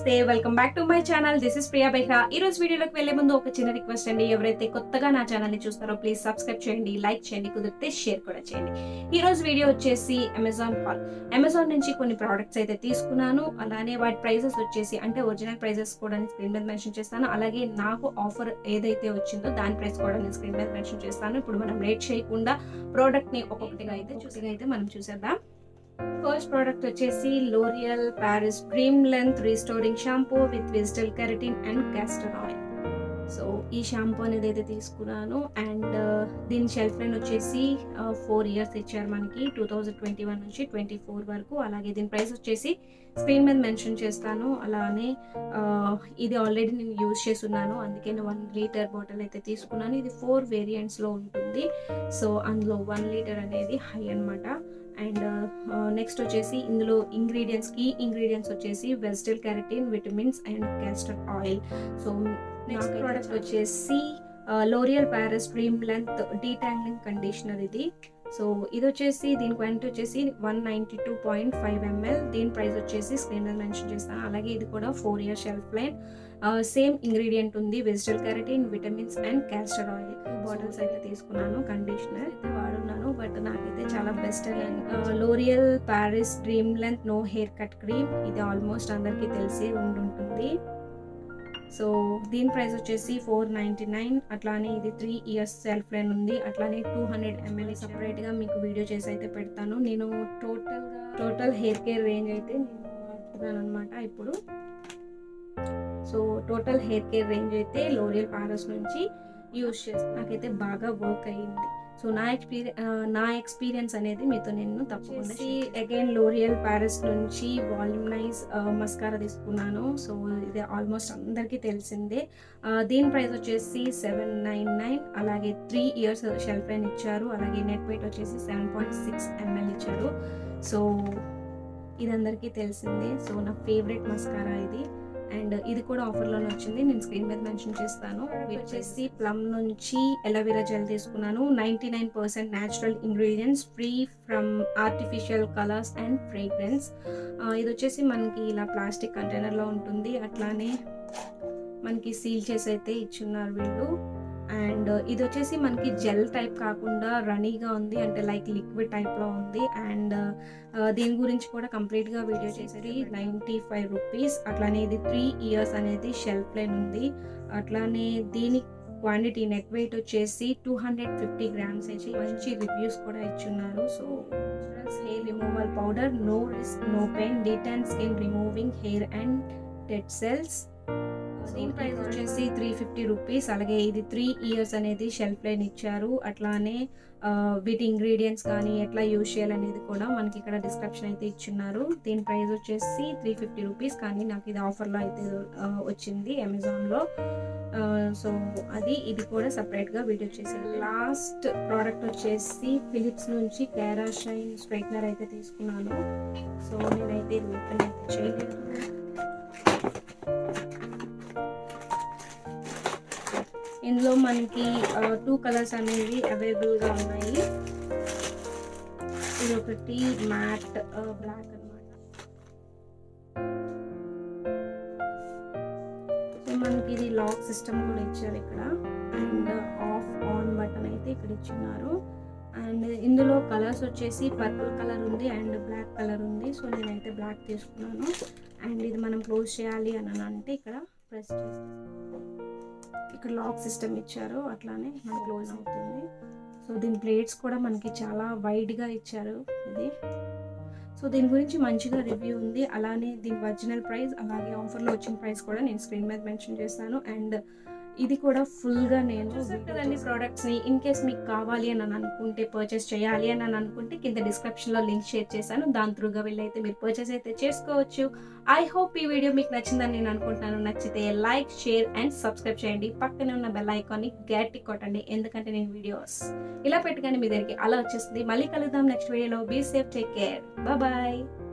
నమస్తే welcome back to my channel this is Priya Behra ఈ రోజు వీడియోలోకి వెళ్లే ముందు ఒక చిన్న రిక్వెస్ట్ అండి ఎవరైతే కొత్తగా నా ఛానల్ ని చూస్తారో ప్లీజ్ సబ్స్క్రైబ్ చేయండి లైక్ చేయండి కుదిరితే షేర్ కూడా చేయండి ఈ రోజు వీడియో వచ్చేసి అమెజాన్ హాల్ అమెజాన్ నుంచి కొన్ని ప్రోడక్ట్స్ అయితే తీసుకున్నాను అలానే వాటి ప్రైజెస్ వచ్చేసి అంటే ఒరిజినల్ ప్రైజెస్ కూడా నేను స్క్రీన్ మీద మెన్షన్ చేస్తాను అలాగే నాకు ఆఫర్ ఏదైతే వచ్చిందో దాని ప్రైస్ కూడా నేను స్క్రీన్ మీద మెన్షన్ చేస్తాను ఇప్పుడు మనం లేట్ చేయకుండా ప్రోడక్ట్ ని ఒక్కొక్కటిగా అయితే చూసిగా అయితే మనం చూసేద్దాం ఫస్ట్ ప్రోడక్ట్ వచ్చేసి L'Oreal Paris dream length restoring shampoo with vegetal keratin and castor oil so ఈ షాంపూ అనేది అయితే తీసుకున్నాను అండ్ దీని షెల్ఫ్ లైన్ వచ్చేసి ఫోర్ ఇయర్స్ ఇచ్చారు మనకి టూ థౌజండ్ ట్వంటీ వన్ నుంచి ట్వంటీ ఫోర్ వరకు అలాగే దీని ప్రైస్ వచ్చేసి స్క్రీన్ మీద మెన్షన్ చేస్తాను అలానే ఆ, ఇది ఆల్రెడీ నేను యూజ్ చేస్తున్నాను అందుకే నేను వన్ లీటర్ బాటిల్ అయితే తీసుకున్నాను ఇది ఫోర్ వేరియంట్స్లో ఉంటుంది సో అందులో వన్ లీటర్ అనేది హై అన్నమాట అండ్ నెక్స్ట్ వచ్చేసి ఇందులో ఇంగ్రీడియంట్స్ కీ ఇంగ్రీడియంట్స్ వచ్చేసి vegetal keratin vitamins and castor oil so next product వచ్చేసి L'Oreal Paris dream length detangling conditioner ఇది సో ఇది వచ్చేసి దీని క్వాంటిటీ వచ్చేసి one ninety two point five ml దీని ప్రైస్ వచ్చేసి స్క్రీన్ మీద మెన్షన్ చేస్తాను అలాగే ఇది కూడా four year shelf line same ingredient ఉంది vegetal keratin vitamins and castor oil bottles అయితే తీసుకున్నాను కండిషనర్ అయితే వాడున్నాను బట్ నాకైతే చాలా best L'Oreal Paris dream length no hair cut cream ఇది ఆల్మోస్ట్ అందరికీ తెలిసి ఉండుంటుంది సో దీని ప్రైస్ వచ్చేసి ఫోర్ నైంటీ నైన్ అట్లానే ఇది త్రీ ఇయర్స్ సెల్ఫ్ లైన్ ఉంది అట్లానే టూ హండ్రెడ్ ఎంఎల్ సపరేట్గా మీకు వీడియో చేసి అయితే పెడతాను నేను టోటల్గా టోటల్ హెయిర్ కేర్ రేంజ్ అయితే నేను వాడుతున్నాను అనమాట ఇప్పుడు so total hair care range అయితే లోరియల్ పారస్ నుంచి యూజ్ చేస్తాను నాకైతే బాగా వర్క్ అయ్యింది సో నా ఎక్స్పీరియన్ నా ఎక్స్పీరియన్స్ అనేది మీతో నేను తప్పకుండా అగైన్ లోరియల్ ప్యారిస్ నుంచి వాల్యూమ్నైజ్ మస్కారా తీసుకున్నాను సో ఇది ఆల్మోస్ట్ అందరికీ తెలిసిందే ఆ, దీని ప్రైస్ వచ్చేసి సెవెన్ నైన్ నైన్ అలాగే త్రీ ఇయర్స్ షెల్ఫ్ లైన్ ఇచ్చారు అలాగే నెట్ వెయిట్ వచ్చేసి సెవెన్ పాయింట్ సిక్స్ ఎంఎల్ ఇచ్చారు సో ఇది అందరికీ తెలిసిందే సో నా ఫేవరెట్ మస్కారా ఇది అండ్ ఇది కూడా ఆఫర్లోనే వచ్చింది నేను స్క్రీన్ మీద మెన్షన్ చేస్తాను ఇది వచ్చేసి ప్లమ్ నుంచి ఎలవీరా జెల్ తీసుకున్నాను ninety nine percent natural ingredients free from artificial colours and fragrance ఇది వచ్చేసి మనకి ఇలా ప్లాస్టిక్ కంటైనర్లో ఉంటుంది అట్లానే మనకి సీల్ చేసి అయితే ఇచ్చున్నారు వీళ్ళు అండ్ ఇది వచ్చేసి మనకి జెల్ టైప్ కాకుండా రనీగా ఉంది అంటే లైక్ లిక్విడ్ టైప్లో ఉంది అండ్ దీని గురించి కూడా కంప్లీట్గా వీడియో చేసేది నైంటీ ఫైవ్ రూపీస్ అట్లానే ఇది త్రీ ఇయర్స్ అనేది షెల్ఫ్ లైన్ ఉంది అట్లానే దీని క్వాంటిటీ నెట్ వెయిట్ వచ్చేసి టూ హండ్రెడ్ ఫిఫ్టీ గ్రామ్స్ అయితే మంచి రివ్యూస్ కూడా ఇచ్చున్నారు so hair removal powder no risk no pain detan skin removing hair and dead cells దీని ప్రైస్ వచ్చేసి త్రీ ఫిఫ్టీ రూపీస్ అలాగే ఇది త్రీ ఇయర్స్ అనేది షెల్ఫ్ లైన్ ఇచ్చారు అట్లానే ఆ, వీటి ఇంగ్రీడియంట్స్ కానీ ఎట్లా యూజ్ చేయాలనేది కూడా మనకి ఇక్కడ డిస్క్రిప్షన్ అయితే ఇచ్చున్నారు దీని ప్రైస్ వచ్చేసి త్రీ ఫిఫ్టీ రూపీస్ కానీ నాకు ఇది ఆఫర్లో అయితే ఆ, వచ్చింది అమెజాన్లో సో అది ఇది కూడా సపరేట్గా వీడియో చేశాను లాస్ట్ ప్రోడక్ట్ వచ్చేసి ఫిలిప్స్ నుంచి కేరా షైన్ స్ట్రైట్నర్ అయితే తీసుకున్నాను సో నేనైతే ఇది ఓపెన్ అయితే చేయలేదు ఇందులో మనకి టూ కలర్స్ అనేవి అవైలబుల్గా ఉన్నాయి ఇది ఒకటి మ్యాట్ బ్లాక్ అన్నమాట సో మనకి ఇది లాక్ సిస్టమ్ కూడా ఇచ్చారు ఇక్కడ అండ్ ఆఫ్ ఆన్ బటన్ అయితే ఇక్కడ ఇచ్చున్నారు అండ్ ఇందులో కలర్స్ వచ్చేసి పర్పుల్ కలర్ ఉంది అండ్ బ్లాక్ కలర్ ఉంది సో నేనైతే బ్లాక్ తీసుకున్నాను అండ్ ఇది మనం క్లోజ్ చేయాలి అని అంటే ఇక్కడ ప్రెస్ చేస్తాం ఇక్కడ లాక్ సిస్టమ్ ఇచ్చారు అట్లానే మన క్లోజ్ అవుతుంది సో దీని ప్లేట్స్ కూడా మనకి చాలా వైడ్గా ఇచ్చారు ఇది సో దీని గురించి మంచిగా రివ్యూ ఉంది అలానే దీని ఒరిజినల్ ప్రైస్ అలాగే ఆఫర్లో వచ్చిన ప్రైస్ కూడా నేను స్క్రీన్ మీద మెన్షన్ చేస్తాను అండ్ ఇది కూడా ఫుల్గా నేను చూసాను కదండి ప్రోడక్ట్స్ని ఇన్ కేస్ మీకు కావాలి అని అని అనుకుంటే పర్చేస్ చేయాలి అని అని అనుకుంటే కింద డిస్క్రిప్షన్లో లింక్ షేర్ చేశాను దాని త్రూగా వెళ్ళైతే మీరు పర్చేస్ అయితే చేసుకోవచ్చు ఐ హోప్ ఈ వీడియో మీకు నచ్చిందని నేను అనుకుంటున్నాను నచ్చితే లైక్ షేర్ అండ్ సబ్స్క్రైబ్ చేయండి పక్కనే ఉన్న బెల్ ఐకాన్ని గట్టి కొట్టండి ఎందుకంటే నేను వీడియోస్ ఇలా పెట్టుకొని మీ దగ్గరికి అలా వచ్చేస్తుంది మళ్ళీ కలుద్దాం నెక్స్ట్ వీడియోలో be safe take care bye